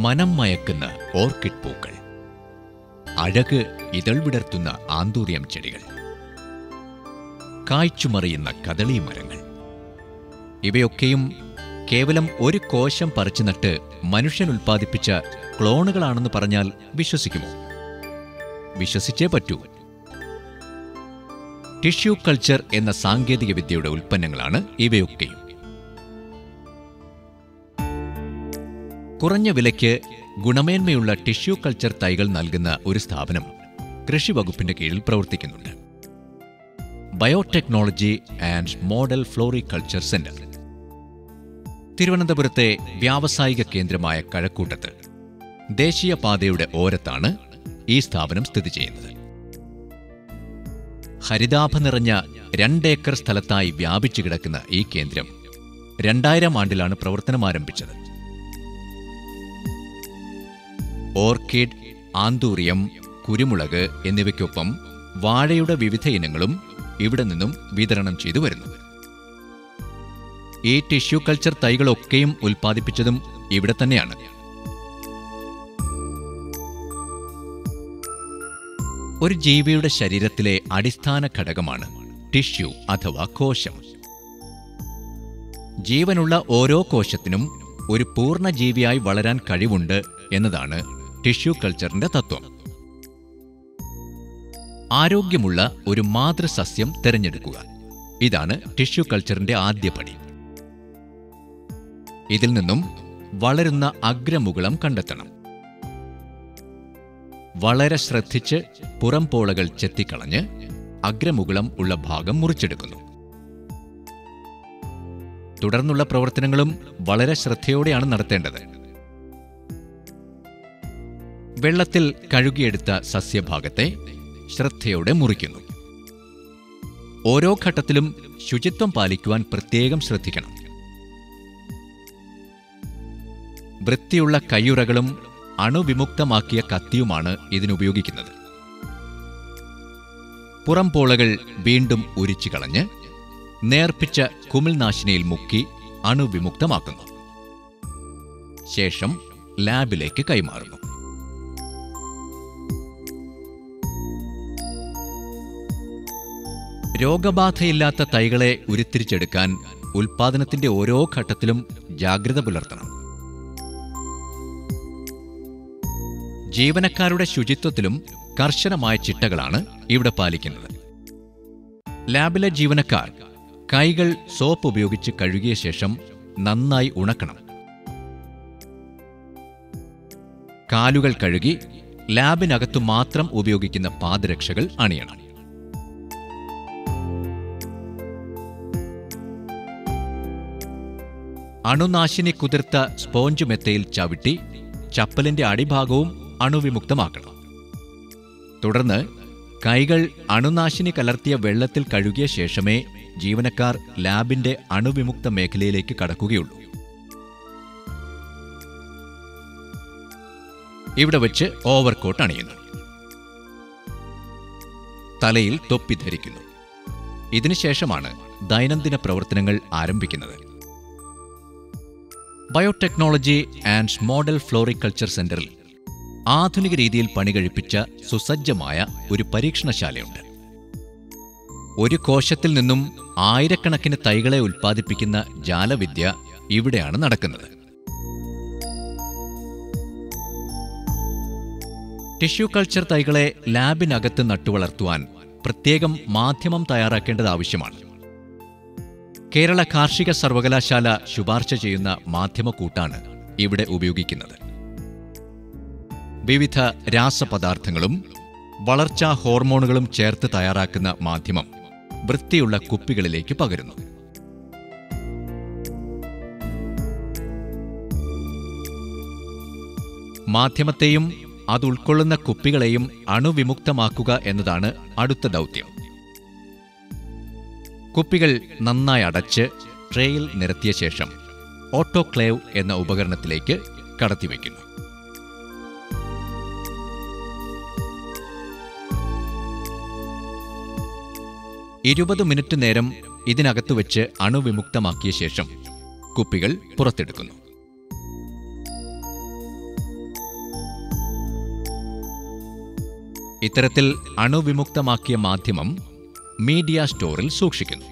മനം മയക്കുന്ന ഓർക്കിഡ് പൂക്കൾ അഴക് ഇതൾ വിടർത്തുന്ന ആന്തൂറിയം ചെടികൾ കായ്ച്ചുമറിയുന്ന കദളി മരങ്ങൾ ഇവയൊക്കെയും കേവലം ഒരു കോശം പറിച്ചു നട്ട് മനുഷ്യൻ ഉൽപ്പാദിപ്പിച്ച ക്ലോണുകളാണെന്ന് പറഞ്ഞാൽ വിശ്വസിക്കുമോ വിശ്വസിച്ചേ പറ്റൂ ടിഷ്യൂ കൾച്ചർ എന്ന സാങ്കേതിക വിദ്യയുടെ ഉൽപ്പന്നങ്ങളാണ് ഇവയൊക്കെയും കുറഞ്ഞ വിലയ്ക്ക് ഗുണമേന്മയുള്ള ടിഷ്യൂ കൾച്ചർ തൈകൾ നൽകുന്ന ഒരു സ്ഥാപനം കൃഷി വകുപ്പിന്റെ കീഴിൽ പ്രവർത്തിക്കുന്നുണ്ട് biotechnology and model floriculture centre തിരുവനന്തപുരത്തെ വ്യാവസായിക കേന്ദ്രമായ കഴക്കൂട്ടത്ത് ദേശീയപാതയുടെ ഓരത്താണ് ഈ സ്ഥാപനം സ്ഥിതി ചെയ്യുന്നത് ഹരിതാഭ നിറഞ്ഞ രണ്ടേക്കർ സ്ഥലത്തായി വ്യാപിച്ചു കിടക്കുന്ന ഈ കേന്ദ്രം രണ്ടായിരം ആണ്ടിലാണ് പ്രവർത്തനം ആരംഭിച്ചത് ഓർക്കിഡ് ആന്തൂറിയം കുരുമുളക് എന്നിവയ്ക്കൊപ്പം വാഴയുടെ വിവിധ ഇനങ്ങളും ഇവിടെ നിന്നും വിതരണം ചെയ്തു വരുന്നു ഈ ടിഷ്യൂ കൾച്ചർ തൈകളൊക്കെയും ഉൽപ്പാദിപ്പിച്ചതും ഇവിടെ തന്നെയാണ് ഒരു ജീവിയുടെ ശരീരത്തിലെ അടിസ്ഥാന ഘടകമാണ് ടിഷ്യൂ അഥവാ കോശം ജീവനുള്ള ഓരോ കോശത്തിനും ഒരു പൂർണ്ണ ജീവിയായി വളരാൻ കഴിവുണ്ട് എന്നതാണ് ടിഷ്യൂ കൾച്ചറിന്റെ തത്വം ആരോഗ്യമുള്ള ഒരു മാതൃസസ്യം തിരഞ്ഞെടുക്കുക ഇതാണ് ടിഷ്യൂ കൾച്ചറിന്റെ ആദ്യ പടി ഇതിൽ നിന്നും വളരുന്ന അഗ്രമുകുളം കണ്ടെത്തണം വളരെ ശ്രദ്ധിച്ച് പുറംപോളകൾ ചെത്തിക്കളഞ്ഞ് അഗ്രമുകുളം ഉള്ള ഭാഗം മുറിച്ചെടുക്കുന്നു തുടർന്നുള്ള പ്രവർത്തനങ്ങളും വളരെ ശ്രദ്ധയോടെയാണ് നടത്തേണ്ടത് വെള്ളത്തിൽ കഴുകിയെടുത്ത സസ്യഭാഗത്തെ ശ്രദ്ധയോടെ മുറിക്കുന്നു ഓരോ ഘട്ടത്തിലും ശുചിത്വം പാലിക്കുവാൻ പ്രത്യേകം ശ്രദ്ധിക്കണം വൃത്തിയുള്ള കയ്യുറകളും അണുവിമുക്തമാക്കിയ കത്തിയുമാണ് ഇതിനുപയോഗിക്കുന്നത് പുറംപോളകൾ വീണ്ടും ഉരിച്ചു കളഞ്ഞ് നേർപ്പിച്ച കുമിൾനാശിനിയിൽ മുക്കി അണുവിമുക്തമാക്കുന്നു ശേഷം ലാബിലേക്ക് കൈമാറുന്നു രോഗബാധയില്ലാത്ത തൈകളെ ഉരുത്തിരിച്ചെടുക്കാൻ ഉൽപാദനത്തിന്റെ ഓരോ ഘട്ടത്തിലും ജാഗ്രത പുലർത്തണം ജീവനക്കാരുടെ ശുചിത്വത്തിലും കർശനമായ ചിട്ടകളാണ് ഇവിടെ പാലിക്കുന്നത് ലാബിലെ ജീവനക്കാർ കൈകൾ സോപ്പ് ഉപയോഗിച്ച് കഴുകിയ ശേഷം നന്നായി ഉണക്കണം കാലുകൾ കഴുകി ലാബിനകത്തു മാത്രം ഉപയോഗിക്കുന്ന പാദരക്ഷകൾ അണിയണം അണുനാശിനി കുതിർത്ത സ്പോഞ്ച് മെത്തയിൽ ചവിട്ടി ചപ്പലിന്റെ അടിഭാഗവും അണുവിമുക്തമാക്കണം തുടർന്ന് കൈകൾ അണുനാശിനി കലർത്തിയ വെള്ളത്തിൽ കഴുകിയ ശേഷമേ ജീവനക്കാർ ലാബിന്റെ അണുവിമുക്ത മേഖലയിലേക്ക് കടക്കുകയുള്ളൂ ഇവിടെ വെച്ച് ഓവർകോട്ട് അണിയുന്നു തലയിൽ തൊപ്പി ധരിക്കുന്നു ഇതിനുശേഷമാണ് ദൈനംദിന പ്രവർത്തനങ്ങൾ ആരംഭിക്കുന്നത് ബയോടെക്നോളജി ആൻഡ് മോഡൽ ഫ്ലോറികൾച്ചർ സെന്ററിൽ ആധുനിക രീതിയിൽ പണികഴിപ്പിച്ച സുസജ്ജമായ ഒരു പരീക്ഷണശാലയുണ്ട് ഒരു കോശത്തിൽ നിന്നും ആയിരക്കണക്കിന് തൈകളെ ഉൽപ്പാദിപ്പിക്കുന്ന ജാലവിദ്യ ഇവിടെയാണ് നടക്കുന്നത് ടിഷ്യൂ കൾച്ചർ തൈകളെ ലാബിനകത്ത് നട്ടുവളർത്തുവാൻ പ്രത്യേകം മാധ്യമം തയ്യാറാക്കേണ്ടത് ആവശ്യമാണ് കേരള കാർഷിക സർവകലാശാല ശുപാർശ ചെയ്യുന്ന മാധ്യമക്കൂട്ടാണ് ഇവിടെ ഉപയോഗിക്കുന്നത് വിവിധ രാസപദാർത്ഥങ്ങളും വളർച്ചാ ഹോർമോണുകളും ചേർത്ത് തയ്യാറാക്കുന്ന മാധ്യമം വൃത്തിയുള്ള കുപ്പികളിലേക്ക് പകരുന്നു മാധ്യമത്തെയും അത് ഉൾക്കൊള്ളുന്ന കുപ്പികളെയും അണുവിമുക്തമാക്കുക എന്നതാണ് അടുത്ത ദൗത്യം കുപ്പികൾ നന്നായി അടച്ച് ട്രേയിൽ നിരത്തിയ ശേഷം ഓട്ടോക്ലേവ് എന്ന ഉപകരണത്തിലേക്ക് കടത്തിവെക്കുന്നു ഇരുപത് മിനിറ്റ് നേരം ഇതിനകത്ത് വെച്ച് അണുവിമുക്തമാക്കിയ ശേഷം കുപ്പികൾ പുറത്തെടുക്കുന്നു ഇത്തരത്തിൽ അണുവിമുക്തമാക്കിയ മാധ്യമം മീഡിയ സ്റ്റോറിൽ സൂക്ഷിക്കുന്നു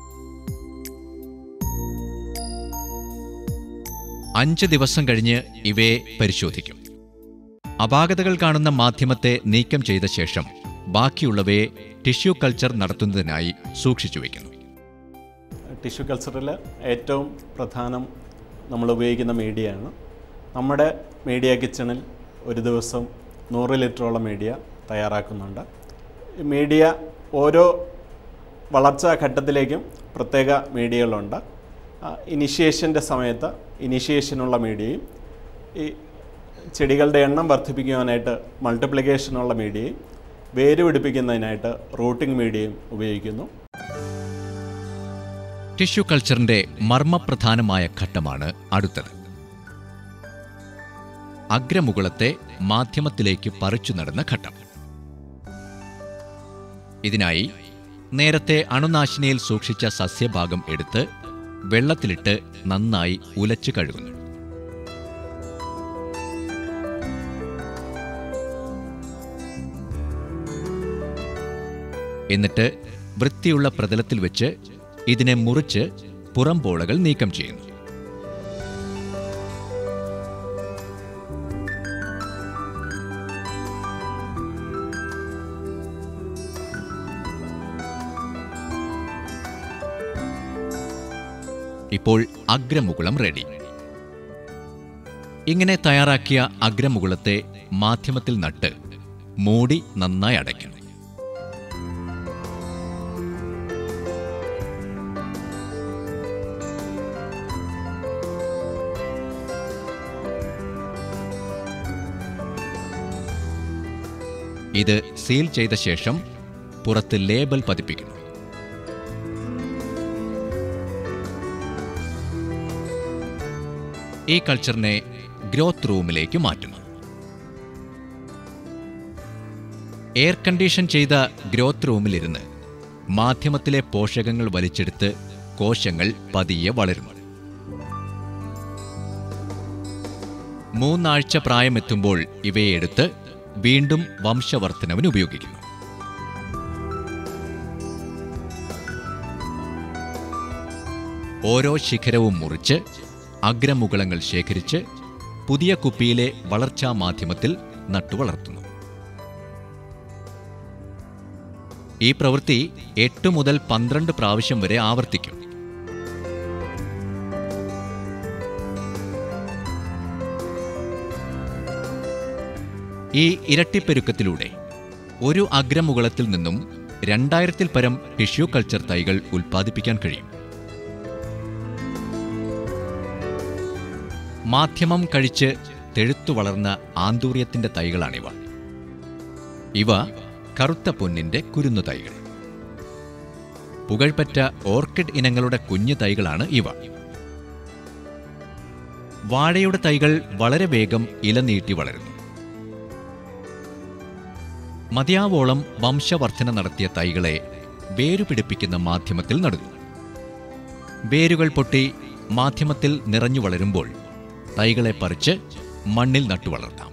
അഞ്ച് ദിവസം കഴിഞ്ഞ് ഇവയെ പരിശോധിക്കും അപാകതകൾ കാണുന്ന മാധ്യമത്തെ നീക്കം ചെയ്ത ശേഷം ബാക്കിയുള്ളവയെ ടിഷ്യൂ കൾച്ചർ നടത്തുന്നതിനായി സൂക്ഷിച്ചു വയ്ക്കുന്നു ടിഷ്യൂ കൾച്ചറിൽ ഏറ്റവും പ്രധാനം നമ്മൾ ഉപയോഗിക്കുന്ന മീഡിയയാണ് നമ്മുടെ മീഡിയ കിച്ചണിൽ ഒരു ദിവസം നൂറ് ലിറ്ററോളം മീഡിയ തയ്യാറാക്കുന്നുണ്ട് ഈ മീഡിയ ഓരോ വളർച്ചാ ഘട്ടത്തിലേക്കും പ്രത്യേക മീഡിയകളുണ്ട് ഇനിഷ്യേഷൻ്റെ സമയത്ത് ഇനിഷ്യേഷനുള്ള മീഡിയയും ഈ ചെടികളുടെ എണ്ണം വർദ്ധിപ്പിക്കുവാനായിട്ട് മൾട്ടിപ്ലിക്കേഷനുള്ള മീഡിയയും വേര് പിടിപ്പിക്കുന്നതിനായിട്ട് റൂട്ടിംഗ് മീഡിയയും ഉപയോഗിക്കുന്നു ടിഷ്യൂ കൾച്ചറിന്റെ മർമ്മപ്രധാനമായ ഘട്ടമാണ് അടുത്തത് അഗ്രമുകുളത്തെ മാധ്യമത്തിലേക്ക് പറിച്ചു നടന്ന ഘട്ടം ഇതിനായി നേരത്തെ അണുനാശിനിയിൽ സൂക്ഷിച്ച സസ്യഭാഗം എടുത്ത് വെള്ളത്തിലിട്ട് നന്നായി ഉലച്ചു കഴുകുന്നു എന്നിട്ട് വൃത്തിയുള്ള പ്രതലത്തിൽ വെച്ച് ഇതിനെ മുറിച്ച് പുറംപോളകൾ നീക്കം ചെയ്യുന്നു ഇപ്പോൾ അഗ്രമുകുളം റെഡി ഇങ്ങനെ തയ്യാറാക്കിയ അഗ്രമുകുളത്തെ മാധ്യമത്തിൽ നട്ട് മൂടി നന്നായി അടയ്ക്കണം ഇത് സീൽ ചെയ്ത ശേഷം പുറത്ത് ലേബൽ പതിപ്പിക്കുന്നു ഈ കൾച്ചറിനെ ഗ്രോത്ത് റൂമിലേക്ക് മാറ്റുന്നു എയർ കണ്ടീഷൻ ചെയ്ത ഗ്രോത്ത് റൂമിലിരുന്ന് മാധ്യമത്തിലെ പോഷകങ്ങൾ വലിച്ചെടുത്ത് കോശങ്ങൾ പതിയെ വളരുന്നു മൂന്നാഴ്ച പ്രായമെത്തുമ്പോൾ ഇവയെ എടുത്ത് വീണ്ടും വംശവർദ്ധനവിന് ഉപയോഗിക്കുന്നു ഓരോ ശിഖരവും മുറിച്ച് അഗ്രമുകുളങ്ങൾ ശേഖരിച്ച് പുതിയ കുപ്പിയിലെ വളർച്ചാ മാധ്യമത്തിൽ നട്ടുവളർത്തുന്നു ഈ പ്രവൃത്തി എട്ട് മുതൽ പന്ത്രണ്ട് പ്രാവശ്യം വരെ ആവർത്തിക്കും ഈ ഇരട്ടിപ്പെരുക്കത്തിലൂടെ ഒരു അഗ്രമുകളത്തിൽ നിന്നും രണ്ടായിരത്തിൽ പരം ടിഷ്യൂ കൾച്ചർ തൈകൾ ഉൽപ്പാദിപ്പിക്കാൻ കഴിയും മാധ്യമം കഴിച്ച് തെഴുത്തു വളർന്ന ആന്തൂര്യത്തിന്റെ തൈകളാണിവ ഇവ കറുത്ത പൊന്നിന്റെ കുരുന്നു തൈകൾ പുകഴ്പെറ്റ ഓർക്കിഡ് ഇനങ്ങളുടെ കുഞ്ഞു തൈകളാണ് ഇവ വാഴയുടെ തൈകൾ വളരെ വേഗം ഇല നീട്ടി വളരുന്നു മതിയാവോളം വംശവർധന നടത്തിയ തൈകളെ വേരുപിടിപ്പിക്കുന്ന മാധ്യമത്തിൽ നടുന്നു വേരുകൾ പൊട്ടി മാധ്യമത്തിൽ നിറഞ്ഞു വളരുമ്പോൾ തൈകളെ പറിച്ച് മണ്ണിൽ നട്ടുവളർത്താം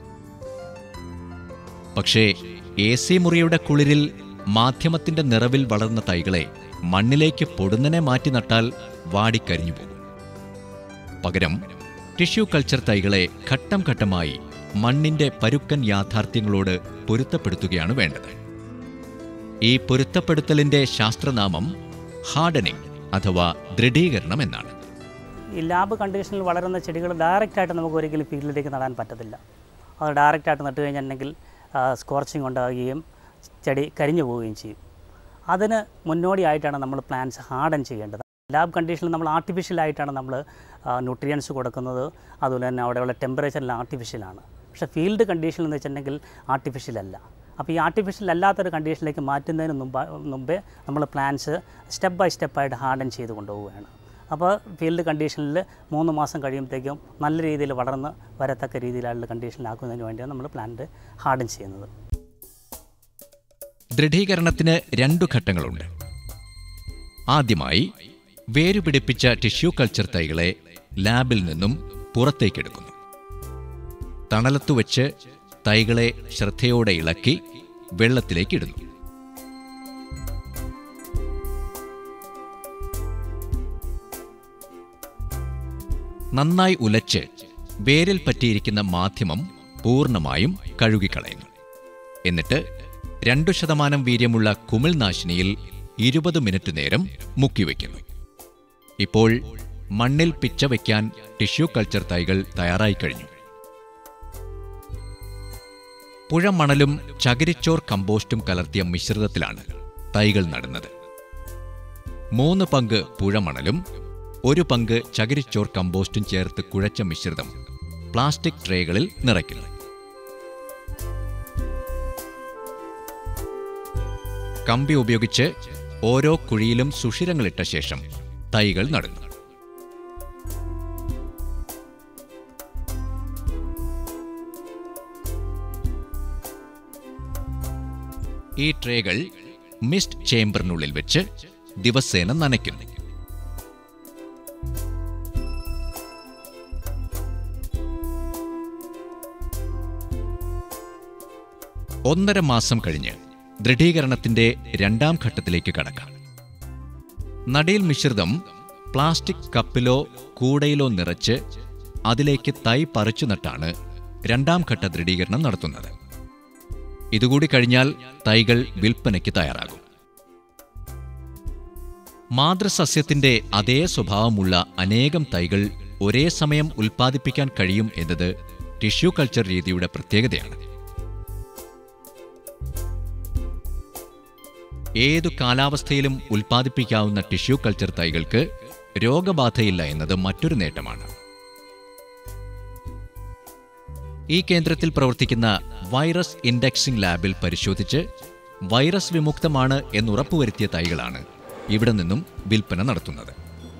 പക്ഷേ എ സി മുറിയുടെ കുളിരിൽ മാധ്യമത്തിന്റെ നിറവിൽ വളർന്ന തൈകളെ മണ്ണിലേക്ക് പൊടുന്നനെ മാറ്റി നട്ടാൽ വാടിക്കരിഞ്ഞു പോകും പകരം ടിഷ്യൂ കൾച്ചർ തൈകളെ ഘട്ടം ഘട്ടമായി മണ്ണിന്റെ പരുക്കൻ യാഥാർത്ഥ്യങ്ങളോട് പൊരുത്തപ്പെടുത്തുകയാണ് വേണ്ടത് ഈ പൊരുത്തപ്പെടുത്തലിന്റെ ശാസ്ത്രനാമം ഹാർഡനിങ് അഥവാ ദൃഢീകരണം എന്നാണ് ഈ ലാബ് കണ്ടീഷനിൽ വളരുന്ന ചെടികൾ ഡയറക്റ്റായിട്ട് നമുക്ക് ഒരിക്കലും ഫീൽഡിലേക്ക് നടാൻ പറ്റത്തില്ല അത് ഡയറക്റ്റായിട്ട് നട്ട് കഴിഞ്ഞിട്ടുണ്ടെങ്കിൽ സ്കോർച്ചിങ് ഉണ്ടാവുകയും ചെടി കരിഞ്ഞു പോവുകയും ചെയ്യും അതിന് മുന്നോടിയായിട്ടാണ് നമ്മൾ പ്ലാന്റ്സ് ഹാർഡൻ ചെയ്യേണ്ടത് ലാബ് കണ്ടീഷനിൽ നമ്മൾ ആർട്ടിഫിഷ്യലായിട്ടാണ് നമ്മൾ ന്യൂട്രിയൻസ് കൊടുക്കുന്നത് അതുപോലെ തന്നെ അവിടെയുള്ള ടെമ്പറേച്ചറിൽ ആർട്ടിഫിഷ്യലാണ് പക്ഷേ ഫീൽഡ് കണ്ടീഷനിൽ എന്ന് വെച്ചിട്ടുണ്ടെങ്കിൽ ആർട്ടിഫിഷ്യൽ അല്ല അപ്പോൾ ഈ ആർട്ടിഫിഷ്യൽ അല്ലാത്തൊരു കണ്ടീഷനിലേക്ക് മാറ്റുന്നതിന് മുമ്പ് മുമ്പേ നമ്മൾ പ്ലാന്റ്സ് സ്റ്റെപ്പ് ബൈ സ്റ്റെപ്പായിട്ട് ഹാർഡൻ ചെയ്ത് കൊണ്ടുപോവുകയാണ് അപ്പോൾ ഫീൽഡ് കണ്ടീഷനിൽ മൂന്ന് മാസം കഴിയുമ്പോഴത്തേക്കും നല്ല രീതിയിൽ വളർന്ന് വരത്തക്ക രീതിയിലുള്ള കണ്ടീഷനിലാക്കുന്നതിന് വേണ്ടിയാണ് നമ്മൾ പ്ലാന്റ് ഹാർഡൻ ചെയ്യുന്നത് ദൃഢീകരണത്തിന് രണ്ടു ഘട്ടങ്ങളുണ്ട് ആദ്യമായി വേരുപിടിപ്പിച്ച ടിഷ്യൂ കൾച്ചർ തൈകളെ ലാബിൽ നിന്നും പുറത്തേക്കെടുക്കുന്നു തണലത്തു വെച്ച് തൈകളെ ശ്രദ്ധയോടെ ഇളക്കി വെള്ളത്തിലേക്ക് ഇടുന്നു നന്നായി ഉലച്ച് വേരിൽ പറ്റിയിരിക്കുന്ന മാധ്യമം പൂർണ്ണമായും കഴുകിക്കളയുന്നു എന്നിട്ട് രണ്ടു ശതമാനം വീര്യമുള്ള കുമിൾനാശിനിയിൽ ഇരുപത് മിനിറ്റ് നേരം മുക്കിവെക്കുന്നു ഇപ്പോൾ മണ്ണിൽ പിച്ച വയ്ക്കാൻ ടിഷ്യൂ കൾച്ചർ തൈകൾ തയ്യാറായി കഴിഞ്ഞു പുഴമണലും ചകിരിച്ചോർ കമ്പോസ്റ്റും കലർത്തിയ മിശ്രിതത്തിലാണ് തൈകൾ നടുന്നത് മൂന്ന് പങ്ക് പുഴമണലും ഒരു പങ്ക് ചകിരിച്ചോർ കമ്പോസ്റ്റും ചേർത്ത് കുഴച്ച മിശ്രിതം പ്ലാസ്റ്റിക് ട്രേകളിൽ നിറയ്ക്കുന്നു കമ്പി ഉപയോഗിച്ച് ഓരോ കുഴിയിലും സുഷിരങ്ങളിട്ട ശേഷം തൈകൾ നടുന്നു ഈ ട്രേകൾ മിസ്റ്റ് ചേംബറിനുള്ളിൽ വെച്ച് ദിവസേന നനയ്ക്കുന്നു ഒന്നര മാസം കഴിഞ്ഞ് ദൃഢീകരണത്തിന്റെ രണ്ടാം ഘട്ടത്തിലേക്ക് കടക്കാം നടീൽ മിശ്രിതം പ്ലാസ്റ്റിക് കപ്പിലോ കൂടയിലോ നിറച്ച് അതിലേക്ക് തൈ പറിച്ചു നട്ടാണ് രണ്ടാം ഘട്ട ദൃഢീകരണം നടത്തുന്നത് ഇതുകൂടി കഴിഞ്ഞാൽ തൈകൾ വിൽപ്പനയ്ക്ക് തയ്യാറാകും മാതൃസസ്യത്തിന്റെ അതേ സ്വഭാവമുള്ള അനേകം തൈകൾ ഒരേ സമയം ഉൽപ്പാദിപ്പിക്കാൻ കഴിയും എന്നത് ടിഷ്യൂ കൾച്ചർ രീതിയുടെ പ്രത്യേകതയാണ് ഏതു കാലാവസ്ഥയിലും ഉൽപ്പാദിപ്പിക്കാവുന്ന ടിഷ്യൂ കൾച്ചർ തൈകൾക്ക് രോഗബാധയില്ല എന്നത് മറ്റൊരു നേട്ടമാണ് ഈ കേന്ദ്രത്തിൽ പ്രവർത്തിക്കുന്ന വൈറസ് ഇൻഡെക്സിംഗ് ലാബിൽ പരിശോധിച്ച് വൈറസ് വിമുക്തമാണ് എന്നുറപ്പുവരുത്തിയ തൈകളാണ് ഇവിടെ നിന്നും വിൽപ്പന നടത്തുന്നത്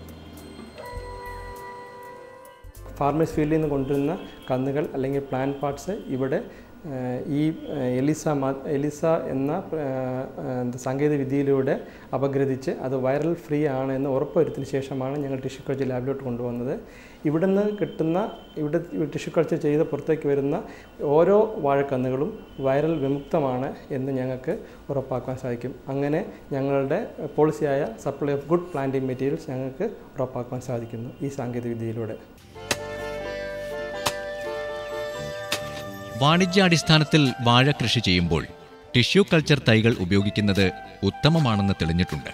ഫാർമേഴ്സ് ഫീൽഡിൽ നിന്ന് കൊണ്ടുവരുന്ന കന്നുകൾ അല്ലെങ്കിൽ പ്ലാൻ പാർട്സ് ഇവിടെ ഏഹ്, ഈ ഏഹ്, എലിസ മാ- എലിസ എന്ന ഏഹ്, എന്താ സാങ്കേതിക വിദ്യയിലൂടെ അപഗ്രഥിച്ച് അത് വൈറൽ ഫ്രീ ആണ് എന്ന് ഉറപ്പുവരുത്തിയതിന് ശേഷമാണ് ഞങ്ങൾ ടിഷ്യൂ കൾച്ചർ ലാബിലോട്ട് കൊണ്ടുവന്നത് ഇവിടുന്ന് കിട്ടുന്ന ഇവിടെ ടിഷ്യൂ കൾച്ചർ ചെയ്ത് പുറത്തേക്ക് വരുന്ന ഓരോ വാഴക്കന്നുകളും വൈറൽ വിമുക്തമാണ് എന്ന് ഞങ്ങൾക്ക് ഉറപ്പാക്കാൻ സാധിക്കും അങ്ങനെ ഞങ്ങളുടെ പോളിസിയായ supply of good planting materials ഞങ്ങൾക്ക് ഉറപ്പാക്കാൻ സാധിക്കുന്നു ഈ സാങ്കേതിക വിദ്യയിലൂടെ വാണിജ്യാടിസ്ഥാനത്തിൽ വാഴ കൃഷി ചെയ്യുമ്പോൾ ടിഷ്യൂ കൾച്ചർ തൈകൾ ഉപയോഗിക്കുന്നത് ഉത്തമമാണെന്ന് തെളിഞ്ഞിട്ടുണ്ട്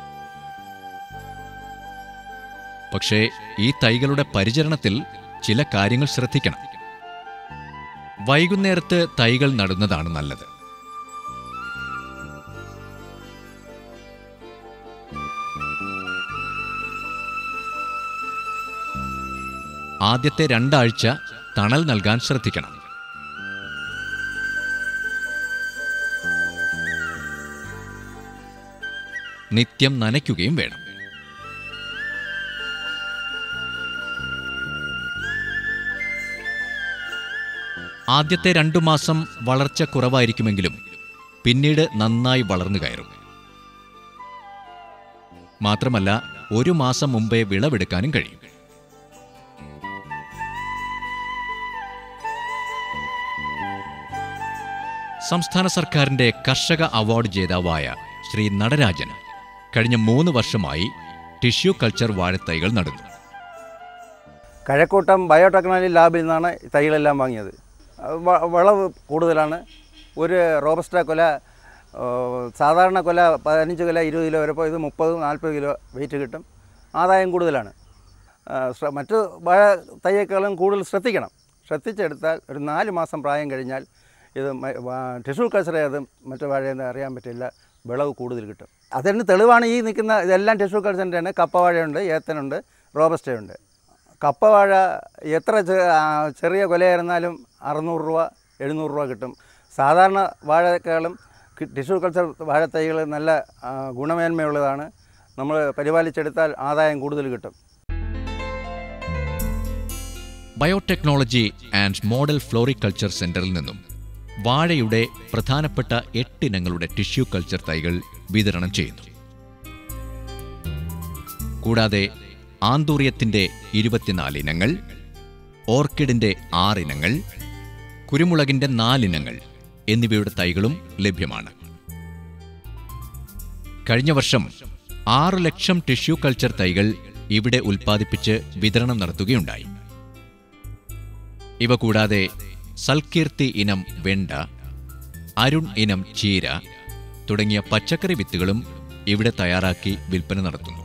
പക്ഷേ ഈ തൈകളുടെ പരിചരണത്തിൽ ചില കാര്യങ്ങൾ ശ്രദ്ധിക്കണം വൈകുന്നേരത്ത് തൈകൾ നടുന്നതാണ് നല്ലത് ആദ്യത്തെ രണ്ടാഴ്ച തണൽ നൽകാൻ ശ്രദ്ധിക്കണം നിത്യം നനയ്ക്കുകയും വേണം ആദ്യത്തെ രണ്ടു മാസം വളർച്ച കുറവായിരിക്കുമെങ്കിലും പിന്നീട് നന്നായി വളർന്നു കയറും മാത്രമല്ല ഒരു മാസം മുമ്പേ വിളവെടുക്കാനും കഴിയും സംസ്ഥാന സർക്കാരിന്റെ കർഷക അവാർഡ് ജേതാവായ ശ്രീ നടരാജൻ കഴിഞ്ഞ മൂന്ന് വർഷമായി ടിഷ്യൂ കൾച്ചർ വാഴത്തൈകൾ നടുന്നു കഴക്കൂട്ടം ബയോടെക്നോളജി ലാബിൽ നിന്നാണ് ഈ തൈകളെല്ലാം വാങ്ങിയത് അത് വ- വിളവ് കൂടുതലാണ് ഒരു റോബസ്റ്റ കൊല ആ, സാധാരണ കൊല പതിനഞ്ച് കൊല ഇരുപത് കിലോ വരെ ഇത് മുപ്പത് നാൽപ്പത് കിലോ വെയിറ്റ് കിട്ടും ആദായം കൂടുതലാണ് ആ, ശ്ര- മറ്റു വാഴ തൈയേക്കാളും കൂടുതൽ ശ്രദ്ധിക്കണം ശ്രദ്ധിച്ചെടുത്താൽ ഒരു നാല് മാസം പ്രായം കഴിഞ്ഞാൽ ഇത് മ- വാ- ടിഷ്യൂ കൾച്ചറെ അത് മറ്റു വാഴയെന്ന് അറിയാൻ പറ്റില്ല വിളവ് കൂടുതൽ കിട്ടും അതിന് തെളിവാണ് ഈ നിൽക്കുന്ന ഇതെല്ലാം ടിഷ്യൂ കൾച്ചറിൻ്റെയാണ് കപ്പവാഴയുണ്ട് ഏത്തനുണ്ട് റോബസ്റ്റയുണ്ട് കപ്പവാഴ എത്ര ചെ- ആ, ചെറിയ കൊലയായിരുന്നാലും അറുന്നൂറ് രൂപ എഴുന്നൂറ് രൂപ കിട്ടും സാധാരണ വാഴക്കാളും കി- ടിഷ്യൂ കൾച്ചർ വാഴത്തൈകൾ നല്ല ആ, ഗുണമേന്മയുള്ളതാണ് നമ്മൾ പരിപാലിച്ചെടുത്താൽ ആദായം കൂടുതൽ കിട്ടും ബയോടെക്നോളജി ആൻഡ് മോഡൽ ഫ്ലോറിക്കൾച്ചർ സെന്ററിൽ നിന്നും വാഴയുടെ പ്രധാനപ്പെട്ട എട്ടിനങ്ങളുടെ ടിഷ്യൂ കൾച്ചർ തൈകൾ വിതരണം ചെയ്യുന്നു കൂടാതെ ആന്തൂറിയത്തിന്റെ ഇരുപത്തിനാല് ഇനങ്ങൾ ഓർക്കിഡിന്റെ ആറിനങ്ങൾ കുരുമുളകിന്റെ നാലിനങ്ങൾ എന്നിവയുടെ തൈകളും ലഭ്യമാണ് കഴിഞ്ഞ വർഷം ആറ് ലക്ഷം ടിഷ്യൂ കൾച്ചർ തൈകൾ ഇവിടെ ഉൽപ്പാദിപ്പിച്ച് വിതരണം നടത്തുകയുണ്ടായി ഇവ കൂടാതെ സൽകീർത്തി ഇനം വെണ്ട അരുൺ ഇനം ചീര തുടങ്ങിയ പച്ചക്കറി വിത്തുകളും ഇവിടെ തയ്യാറാക്കി വിൽപ്പന നടത്തുന്നു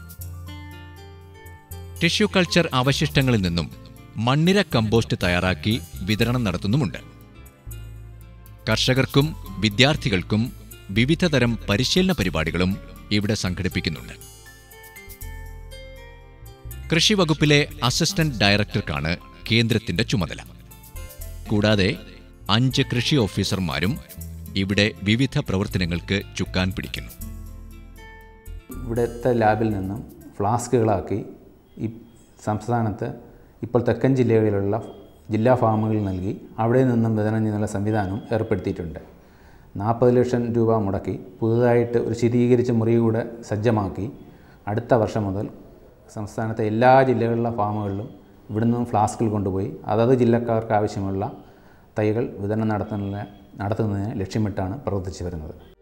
ടിഷ്യൂ കൾച്ചർ അവശിഷ്ടങ്ങളിൽ നിന്നും മണ്ണിര കമ്പോസ്റ്റ് തയ്യാറാക്കി വിതരണം നടത്തുന്നുമുണ്ട് കർഷകർക്കും വിദ്യാർത്ഥികൾക്കും വിവിധതരം പരിശീലന പരിപാടികളും ഇവിടെ സംഘടിപ്പിക്കുന്നുണ്ട് കൃഷി വകുപ്പിലെ അസിസ്റ്റന്റ് ഡയറക്ടർക്കാണ് കേന്ദ്രത്തിന്റെ ചുമതല കൂടാതെ അഞ്ച് കൃഷി ഓഫീസർമാരും ഇവിടെ വിവിധ പ്രവർത്തനങ്ങൾക്ക് ചുക്കാൻ പിടിക്കുന്നു ഇവിടുത്തെ ലാബിൽ നിന്നും ഫ്ലാസ്കുകളാക്കി ഈ സംസ്ഥാനത്ത് ഇപ്പോൾ തെക്കൻ ജില്ലകളിലുള്ള ജില്ലാ ഫാമുകളിൽ നൽകി അവിടെ നിന്നും വിതരണം ചെയ്യുന്ന സംവിധാനം ഏർപ്പെടുത്തിയിട്ടുണ്ട് നാൽപ്പത് ലക്ഷം രൂപ മുടക്കി പുതുതായിട്ട് ഒരു ശീതീകരിച്ച മുറി കൂടെ സജ്ജമാക്കി അടുത്ത വർഷം മുതൽ സംസ്ഥാനത്തെ എല്ലാ ജില്ലകളിലെ ഫാമുകളിലും ഇവിടെ നിന്നും ഫ്ലാസ്കുകൾ കൊണ്ടുപോയി അതത് ജില്ലക്കാർക്ക് ആവശ്യമുള്ള തൈകൾ വിതരണം നടത്തുന്ന നടത്തുന്നതിന് ലക്ഷ്യമിട്ടാണ് പ്രവർത്തിച്ചു വരുന്നത്